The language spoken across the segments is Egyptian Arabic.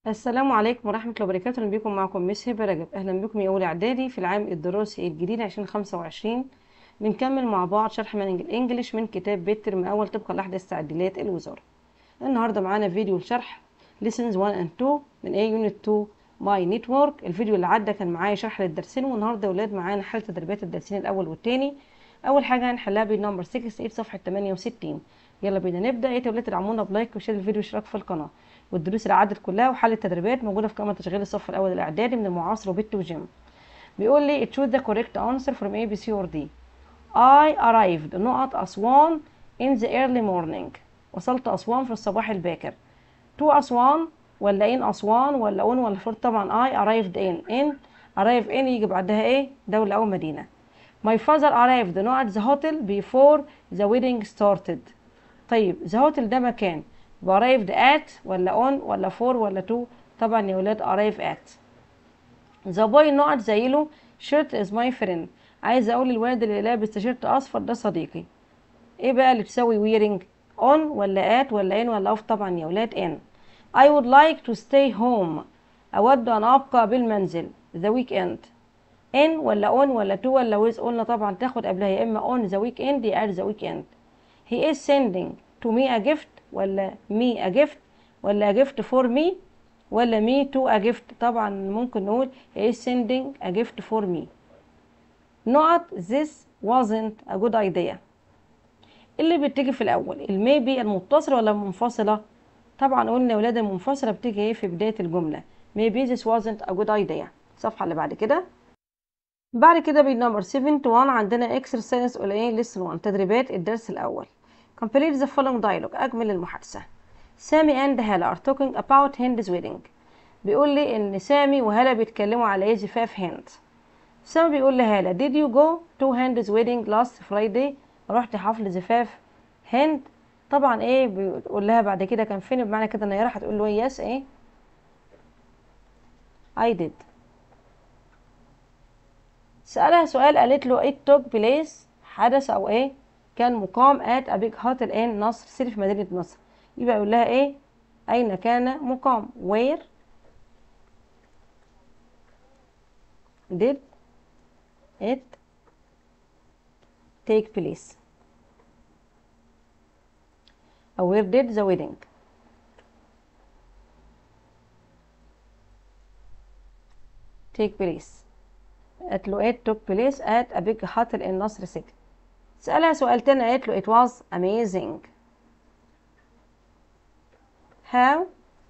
السلام عليكم ورحمة الله وبركاته أهلا بكم معكم مس هبة رجب أهلا بكم يا أولى إعدادي في العام الدراسي الجديد 2025 بنكمل مع بعض شرح منهج الإنجليش من كتاب بيت ترم أول طبقا لأحدث تعديلات الوزارة النهاردة معانا فيديو لشرح lessons 1 and 2 من A unit 2 ماي نتورك الفيديو اللي عدى كان معايا شرح للدرسين والنهارده يا ولاد معانا حل تدريبات الدرسين الأول والتاني أول حاجة هنحلها بالنمبر 68 صفحة 68 يلا بينا نبدأ يا ولاد تدعمونا بلايك وشير الفيديو واشتراك في القناة والدروس اللي عدت كلها وحل التدريبات موجوده في قائمه تشغيل الصف الاول الاعدادي من المعاصر وبت وجيم بيقول لي choose the correct answer from A B C or D I arrived نقط أسوان in the early morning وصلت أسوان في الصباح الباكر to أسوان ولا in أسوان ولا on ولا for طبعا I arrived in in arrive in يجي بعدها ايه دولة أو مدينة my father arrived نقط the hotel before the wedding started طيب the hotel ده مكان arrived at ولا on ولا for ولا to طبعا يا ولاد arrive at the boy نقط زيله shirt is my friend عايز اقول الولد اللي لابس تيشيرت اصفر ده صديقي ايه بقى اللي تساوي wearing on ولا at ولا in ولا off طبعا يا ولاد in I would like to stay home اود ان ابقى بالمنزل the weekend in ولا on ولا to ولا with قلنا طبعا تاخد قبلها يا اما on the weekend يا at the weekend he is sending to me a gift ولا me a gift ولا a gift for me ولا me to a gift طبعا ممكن نقول he is sending a gift for me نقط this wasn't a good idea اللي بتيجي في الاول الميبي المتصلة ولا المنفصلة طبعا قلنا يا ولاد المنفصلة بتيجي ايه في بداية الجملة maybe this wasn't a good idea الصفحة اللي بعد كده بعد كده بالنمبر 71 عندنا exercise ولا ايه lesson 1 تدريبات الدرس الاول complete the following dialogue أجمل المحادثة سامي and هالة are talking about Hind's wedding بيقول لي إن سامي وهالة بيتكلموا على إيه زفاف هند سامي بيقول لهالة did you go to Hind's wedding last Friday رحت حفل زفاف هند طبعا ايه بيقول لها بعد كده كان فين بمعنى كده ان هي راح تقول له يس ايه I did سألها سؤال قالت له it took place حدث او ايه كان مقام at a big hotel in نصر سيتي في مدينة نصر يبقى يقول لها ايه اين كان مقام where did it take place أو where did the wedding take place قالت له it took place at a big hotel in نصر city سألها سؤال تاني قالت له it was amazing how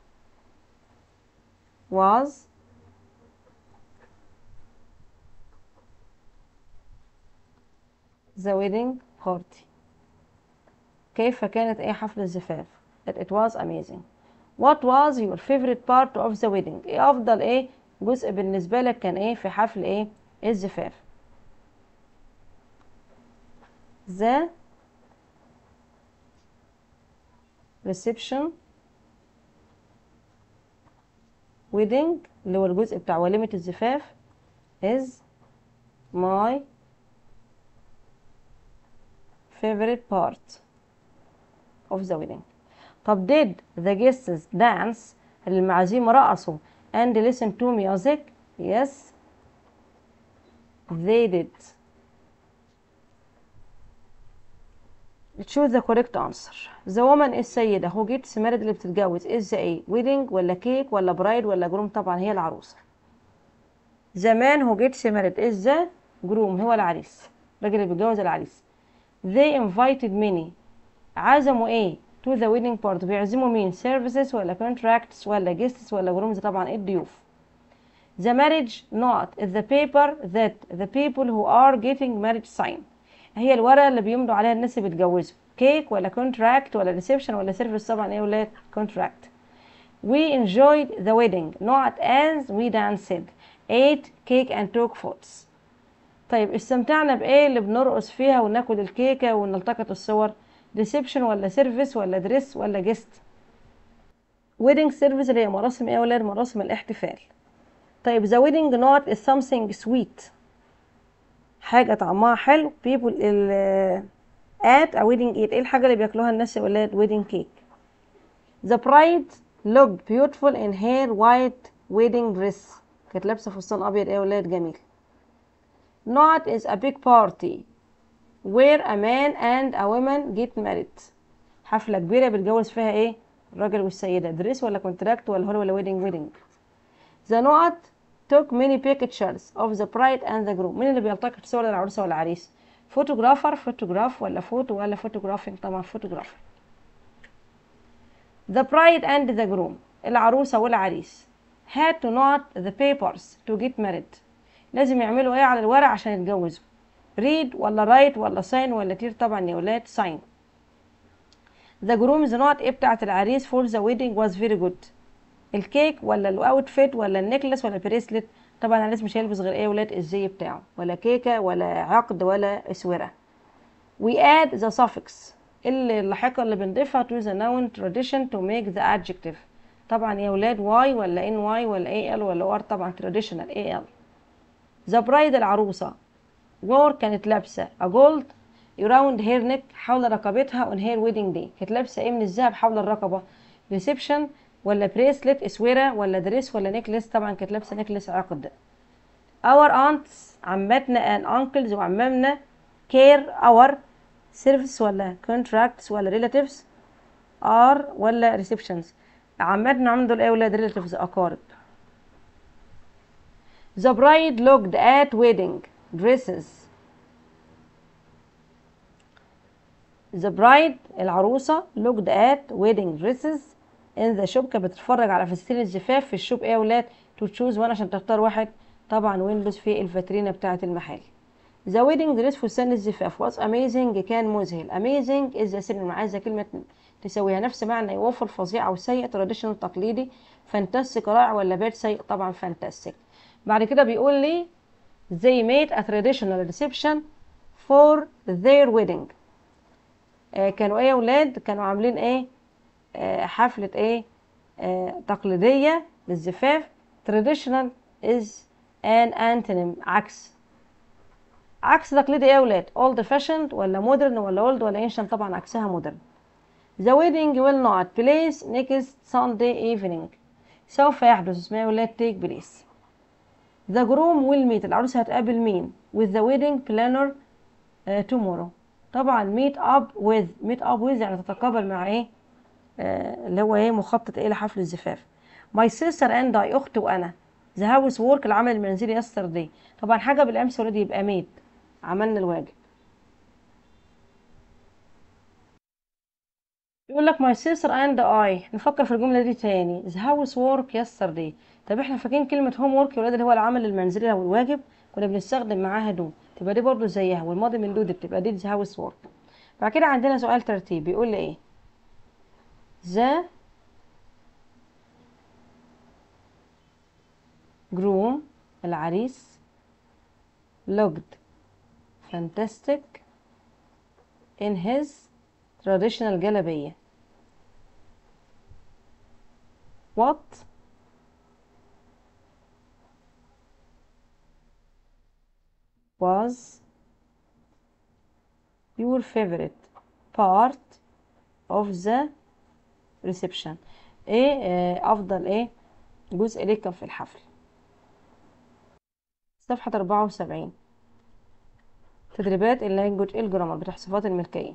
was the wedding party كيف كانت ايه حفل الزفاف that it was amazing what was your favorite part of the wedding ايه افضل ايه جزء بالنسبة لك كان ايه في حفل ايه الزفاف the reception wedding اللي هو الجزء بتاع وليمة الزفاف is my favorite part of the wedding طب did the guests dance المعازيم رقصوا and listen to music yes they did choose the correct answer the woman السيدة who gets married اللي بتتجوز is the ايه wedding ولا cake ولا bride ولا groom طبعا هي العروسة the man who gets married is the groom هو العريس الراجل اللي بيتجوز العريس they invited many عزموا ايه to the wedding party بيعزموا مين services ولا contracts ولا guests ولا grooms طبعا ايه الضيوف the marriage not is the paper that the people who are getting married sign هي الورقة اللي بيمضوا عليها الناس اللي بيتجوزوا كيك ولا كونتراكت ولا ريسبشن ولا سيرفيس طبعا ايه ولاد كونتراكت we enjoyed the wedding not as we danced ate cake and took photos طيب استمتعنا بايه اللي بنرقص فيها وناكل الكيكه ونلتقط الصور ريسبشن ولا سيرفيس ولا دريس ولا جيست ويدنج سيرفيس اللي هي مراسم ايه يا ولاد مراسم الاحتفال طيب the wedding not is something sweet حاجة طعمها حلو people ال at a wedding eat ايه الحاجة اللي بياكلوها الناس يا ولاد wedding cake the bride looked beautiful in her white wedding dress كانت لابسة فستان أبيض إيه يا ولاد جميل not is a big party where a man and a woman get married حفلة كبيرة بيتجوز فيها إيه الراجل والسيدة دريس ولا كونتراكت ولا هول ولا ويدنج ويدنج the not took many pictures of the bride and the groom مين اللي بيلتقط صور العروسة والعريس فوتوغرافر فوتوغراف ولا فوتو ولا فوتوغرافينج طبعا فوتوغرافر the bride and the groom العروسة والعريس had to note the papers to get married لازم يعملوا ايه على الورق عشان يتجوزوا read ولا write ولا sign ولا تير طبعا يا ولاد sign the groom's note ايه بتاعت العريس for the wedding was very good الكيك ولا الاوتفيت ولا النكلس ولا البريسلت طبعا العريس مش هيلبس غير ايه يا ولاد الزي بتاعه ولا كيكه ولا عقد ولا اسوره we add the suffix اللي اللاحقة اللي بنضيفها to the noun tradition to make the adjective طبعا يا ولاد y ولا in y ولا al ولا or طبعا traditional al the bride العروسة wore كانت لابسة a gold around her neck حول رقبتها on her wedding day كانت لابسة ايه من الذهب حول الرقبة reception ولا بريسلت اسوره ولا دريس ولا نيكلس طبعا كانت لابسه نيكلس عقد our aunts عماتنا and uncles وعمامنا care our service ولا contracts ولا relatives are ولا receptions عماتنا عم دول ايه ولاد relatives اقارب the bride looked at wedding dresses the bride العروسة looked at wedding dresses in the shop كانت بتتفرج على فساتين الزفاف في الشوب ايه يا ولاد to choose one عشان تختار واحد طبعا ويندوز في الفاترينا بتاعة المحل the wedding dress فستان الزفاف was amazing كان مذهل amazing is the synonym عايزة كلمة تسويها نفس معنى يوفر فظيع أو سيء traditional تقليدي fantastic رائع ولا باد سيء طبعا fantastic بعد كده بيقول لي they made a traditional reception for their wedding آه كانوا ايه يا ولاد كانوا عاملين ايه آه حفلة ايه آه تقليدية للزفاف traditional is an antonym عكس عكس تقليدي ايه يا ولاد old fashioned ولا modern ولا old ولا ancient طبعا عكسها modern the wedding will not place next Sunday evening سوف يحدث اسمها يا ولاد take place the groom will meet العروس هتقابل مين with the wedding planner uh, tomorrow طبعا meet up with meet up with يعني تتقابل مع ايه آه اللي هو ايه مخطط ايه لحفل الزفاف my sister and I اختي وانا the house work العمل المنزلي yesterday طبعا حاجه بالامس ولاد يبقى ميد عملنا الواجب يقول لك my sister and I نفكر في الجمله دي تاني the house work yesterday طب احنا فاكرين كلمه هوم work يا ولاد اللي هو العمل المنزلي او الواجب كنا بنستخدم معاها دو تبقى دي برضو زيها والماضي من دو دي بتبقى دي the house work بعد كده عندنا سؤال ترتيب بيقول لي ايه the groom العريس looked fantastic in his traditional جلبية what was your favorite part of the reception ايه آه افضل ايه جزء ليك كان في الحفل صفحة 74 تدريبات اللانجوج الجرامر بتاع صفات الملكية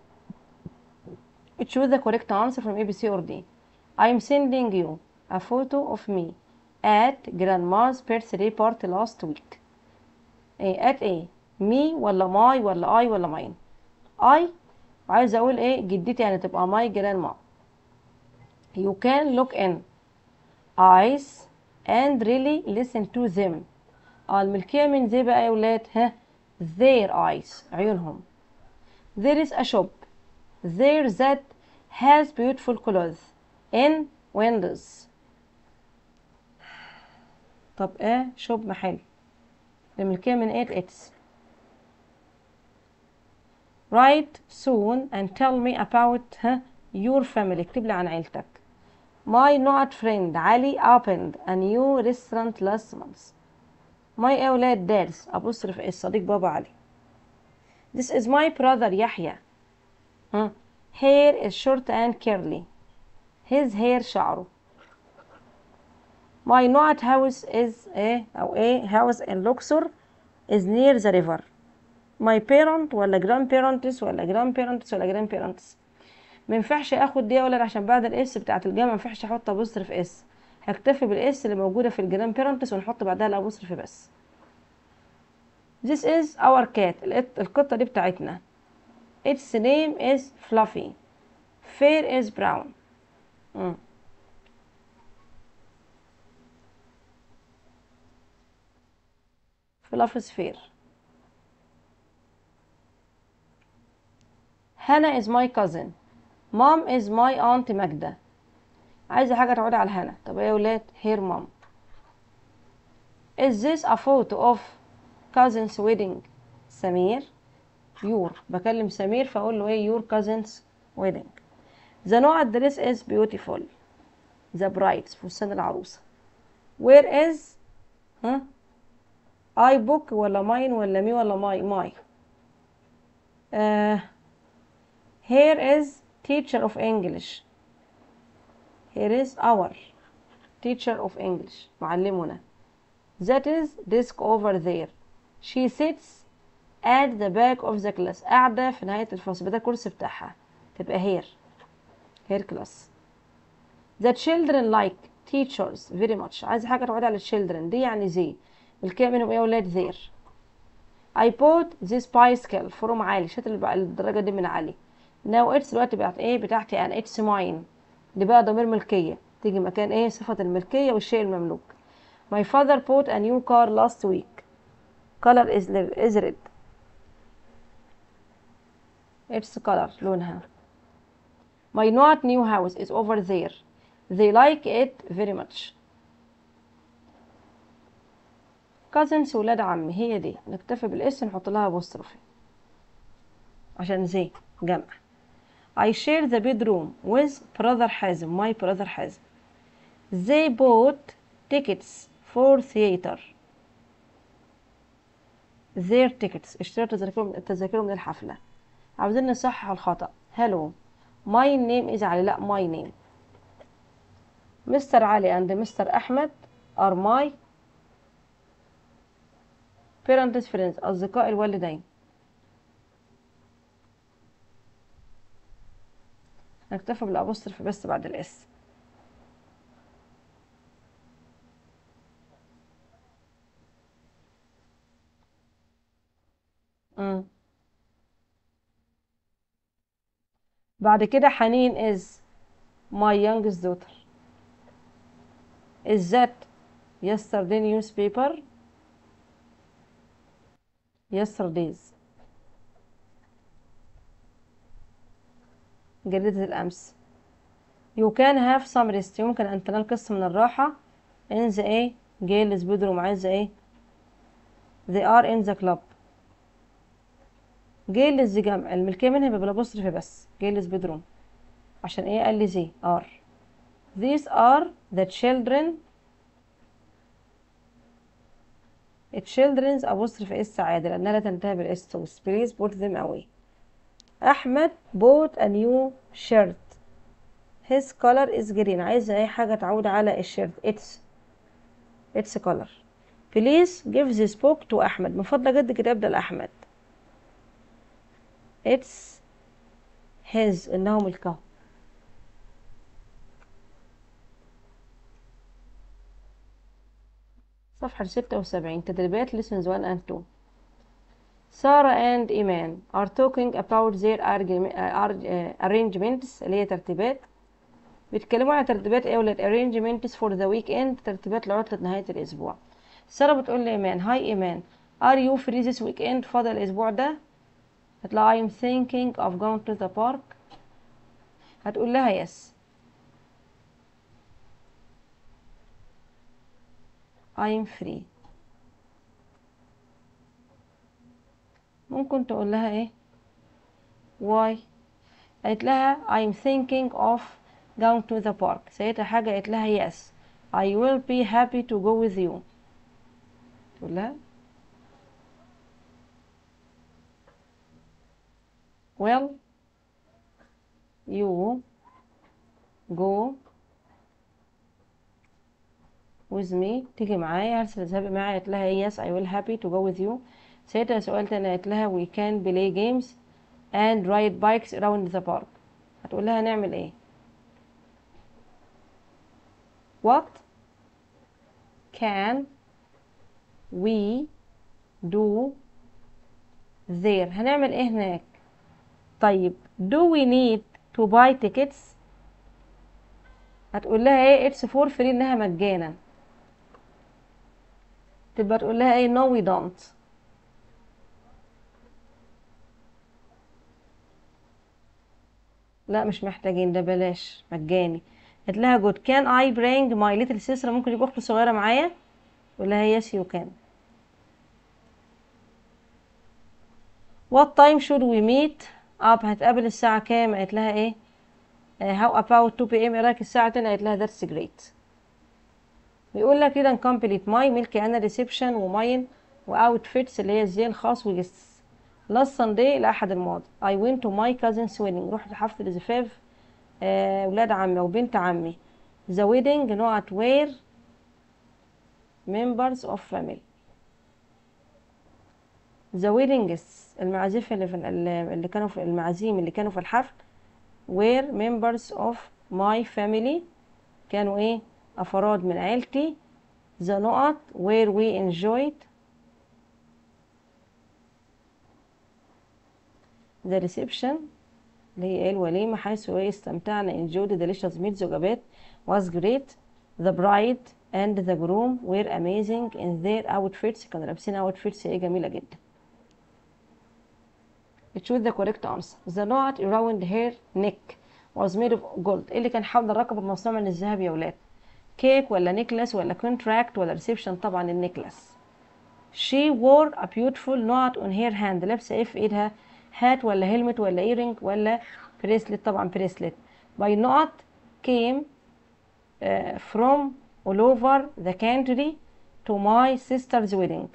choose the correct answer from A, B, C or D I'm sending you a photo of me at grandma's birthday party last week ايه at ايه me ولا my ولا I ولا mine I عايز اقول ايه جدتي يعني تبقى my grandma you can look in eyes and really listen to them اه الملكية من زي بقى يا ولاد ها their eyes عيونهم there is a shop there that has beautiful clothes in windows طب ايه شوب محل الملكية من ايه اتس write soon and tell me about ها your family اكتب لي عن عيلتك my not friend علي opened a new restaurant last month my أولاد دارس أبصرف الصديق بابا علي this is my brother يحيى ها hair is short and curly his hair شعره my not house is ايه او ايه house in Luxor is near the river my parent ولا grandparents ولا grandparents ولا grandparents ما ينفعش اخد دي ولا عشان بعد الاس بتاعت الجامعه ما ينفعش احط ابوستروف اس هكتفي بالاس اللي موجوده في الجرام بيرنتس ونحط بعدها الابوستروف بس This is our cat القط- القطة دي بتاعتنا Its name is Fluffy Fur is brown مم. Fluffy is fair Hannah is my cousin Mom is my aunt ماجدة عايزة حاجة تعود على هنا طب ايه يا ولاد here mom Is this a photo of cousin's wedding سمير your بكلم سمير فاقول له ايه your cousin's wedding the نوع الدريس is beautiful the brides فستان العروسة where is ها I book ولا mine ولا me ولا my my uh, here is teacher of English here is our teacher of English معلمنا that is desk over there she sits at the back of the class قاعدة في نهاية الفصل ده الكرسي بتاعها تبقى here here class the children like teachers very much عايز حاجة تعود على children دي يعني زي الكلمة منهم ايه يا ولاد there I bought this bicycle from علي شات الب- الدراجة دي من علي now it's الوقت بتاعت ايه بتاعتي انا it's mine دي بقى ضمير ملكية تيجي مكان ايه صفة الملكية والشيء المملوك my father bought a new car last week color is is red its color لونها my not new house is over there they like it very much cousins ولاد عمي هي دي نكتفي بالاس نحط لها apostrophe عشان زي جمع I share the bedroom with brother حازم my brother حازم they bought tickets for theater their tickets اشتروا تذاكرهم تذاكرهم للحفلة عاوزين نصحح الخطأ hello my name is علي لا my name مستر علي and مستر أحمد are my parents friends أصدقاء الوالدين نكتفي بالأبوستروف بس بعد الإس مم. بعد كده حنين is my youngest daughter is that yesterday newspaper yesterday's جريدة الأمس you can have some rest يمكن أن تنال قسط من الراحة in the A girls bedroom عايزة ايه they are in the club جيلز جمع الملكية منها يبقى بالابوستروفي بس جيلز bedroom عشان ايه قال لي زي are these are the children children's apostrophe اس عادة لأنها لا تنتهي بالاس توس please put them away أحمد bought a new shirt his color is green عايزة أي حاجة تعود على الشيرت it's it's color please give this book to أحمد من فضلك جد كتاب ده لأحمد it's his إنه ملكه صفحة ستة وسبعين تدريبات lessons 1 and 2 Sarah and Iman are talking about their argu- uh, ar- uh, arrangements اللي هي ترتيبات بيتكلموا عن ترتيبات ايه ولاد arrangements for the weekend ترتيبات لعطلة نهاية الأسبوع سارة بتقول لإيمان هاي إيمان are you free this weekend فاضل الأسبوع ده هتلاقي I'm thinking of going to the park هتقول لها yes I'm free ممكن تقول لها ايه why قالت لها I'm thinking of going to the park ساعتها حاجة قالت لها yes I will be happy to go with you تقول لها well you go with me تيجي معايا هل ستذهبي معايا قالت لها yes I will happy to go with you ساعتها سؤال تاني قالت لها we can play games and ride bikes around the park هتقول لها نعمل ايه what can we do there هنعمل ايه هناك طيب do we need to buy tickets هتقول لها ايه it's for free انها مجانا تبقى تقول لها ايه no we don't لا مش محتاجين ده بلاش مجاني قالت لها good can I bring my little sister ممكن يبقى اختي صغيرة معايا تقول لها yes you can what time should we meet up هتقابل الساعة كام قالت لها ايه uh, how about 2 p.m ايه رايك الساعة 10 قالت لها that's great بيقول لك كده complete my ملكي انا ريسبشن وماين واوتفيتس اللي هي الزي الخاص وجستس last Sunday الأحد الماضي I went to my cousin's wedding رحت حفل زفاف آه ولاد عمي وبنت عمي the wedding not where members of family the weddings المعازيف اللي في اللي كانوا في المعازيم اللي كانوا في الحفل were members of my family كانوا ايه أفراد من عيلتي the نقط where we enjoyed the reception اللي هي الوليمة حيث ايه استمتعنا enjoyed delicious meals وجبات was great the bride and the groom were amazing in their outfits كانوا لابسين outfits ايه جميلة جدا choose the correct answer the knot around her neck was made of gold ايه اللي كان حول الرقبة مصنوع من الذهب يا ولاد كيك ولا نيكلس ولا كونتراكت ولا ريسبشن طبعا النيكلس she wore a beautiful knot on her hand لابسة ايه في ايدها هات ولا هيلمت ولا ايرينج ولا بريسلت طبعا بريسلت by knot came uh, from all over the country to my sister's wedding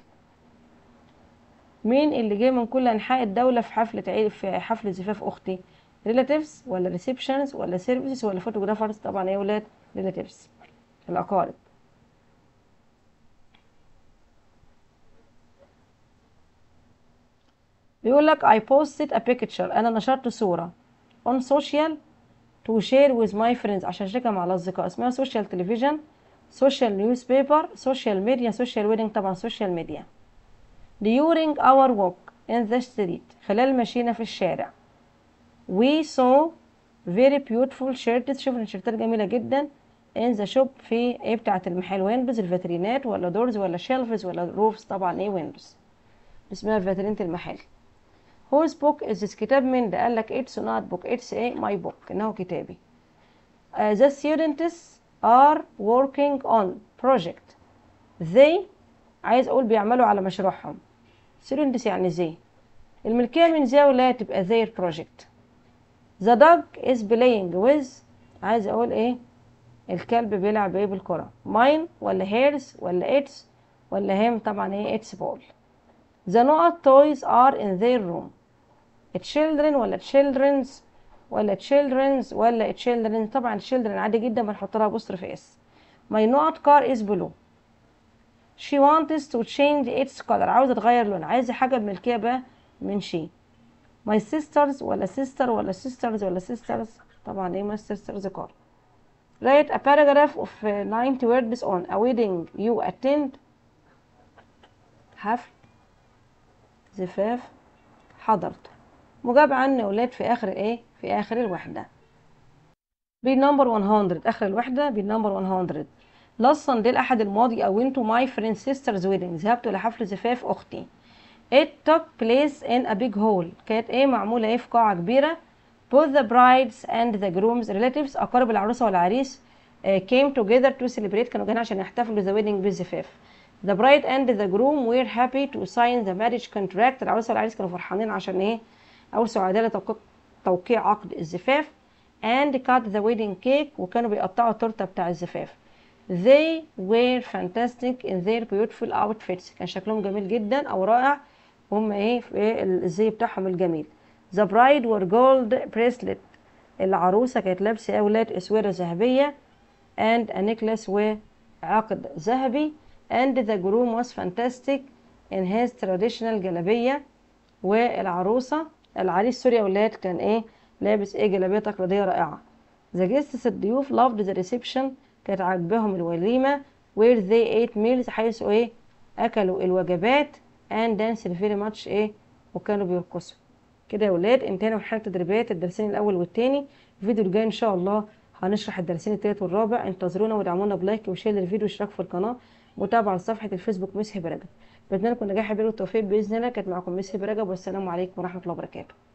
مين اللي جه من كل انحاء الدولة في حفلة عيد في حفل زفاف اختي relatives ولا receptions ولا services ولا photographers طبعا يا ولاد relatives الأقارب بيقول لك I posted a picture أنا نشرت صورة on social to share with my friends عشان أشاركها مع الأصدقاء اسمها social television social newspaper social media social wedding طبعا social media during our walk in the street خلال مشينا في الشارع we saw very beautiful shirts شوفنا شيرتات جميلة جدا in the shop في ايه بتاعة المحل ويندوز الفاترينات ولا دورز ولا شيلفز ولا روفز طبعا ايه ويندوز اسمها فاترينة المحل whose book is this كتاب من ده قال لك it's not book it's ايه my book انه كتابي uh, the students are working on project they عايز اقول بيعملوا على مشروعهم students يعني زي الملكية من زي ولا تبقى their project the dog is playing with عايز اقول ايه الكلب بيلعب ايه بالكرة ماين ولا هيرز ولا اتس ولا هيم طبعا ايه اتس بول the نقط toys are in their room children ولا children's ولا children's ولا children طبعا children عادي جدا بنحط لها apostrophe اس my نقط car is blue she wants to change its color عاوزة تغير لون عايزة حاجة بملكية بقى من she my sisters ولا sister ولا sisters ولا sisters طبعا ايه my sisters car write a paragraph of 90 words on a wedding you attend حفل زفاف حضرت مجاب عن أولاد في آخر إيه؟ في آخر الوحدة بالنمبر 100 آخر الوحدة بالنمبر 100 last Sunday الأحد الماضي I went to my friend's sister's wedding ذهبت إلى حفل زفاف أختي it took place in a big hall كانت إيه معمولة إيه في قاعة كبيرة both the brides and the groom's relatives أقارب العروسة والعريس uh, came together to celebrate كانوا جايين عشان يحتفلوا the wedding بالزفاف the bride and the groom were happy to sign the marriage contract العروسة والعريس كانوا فرحانين عشان إيه أو سعداء لتوقيع عقد الزفاف and cut the wedding cake وكانوا بيقطعوا التورتة بتاع الزفاف they were fantastic in their beautiful outfits كان شكلهم جميل جدا أو رائع وهم إيه في إيه الزي بتاعهم الجميل the bride were gold bracelet العروسة كانت لابسة أولاد أسورة ذهبية and a necklace و عقد ذهبي and the groom was fantastic in his traditional جلابية والعروسة العريس سوري يا ولاد كان ايه لابس ايه جلابية تقليدية رائعة the guests الضيوف loved the reception كانت عاجباهم الوليمة where they ate meals حيث ايه اكلوا الوجبات and danced very much ايه وكانوا بيرقصوا كده يا ولاد انتهينا من حلقة تدريبات الدرسين الاول والتاني الفيديو الجاي ان شاء الله هنشرح الدرسين التالت والرابع انتظرونا ودعمونا بلايك وشير للفيديو واشتراك في القناة متابعة لصفحة الفيسبوك ميس هبة رجب بتمنى لكم النجاح بالتوفيق باذن الله كانت معكم ميس هبة رجب والسلام عليكم ورحمة الله وبركاته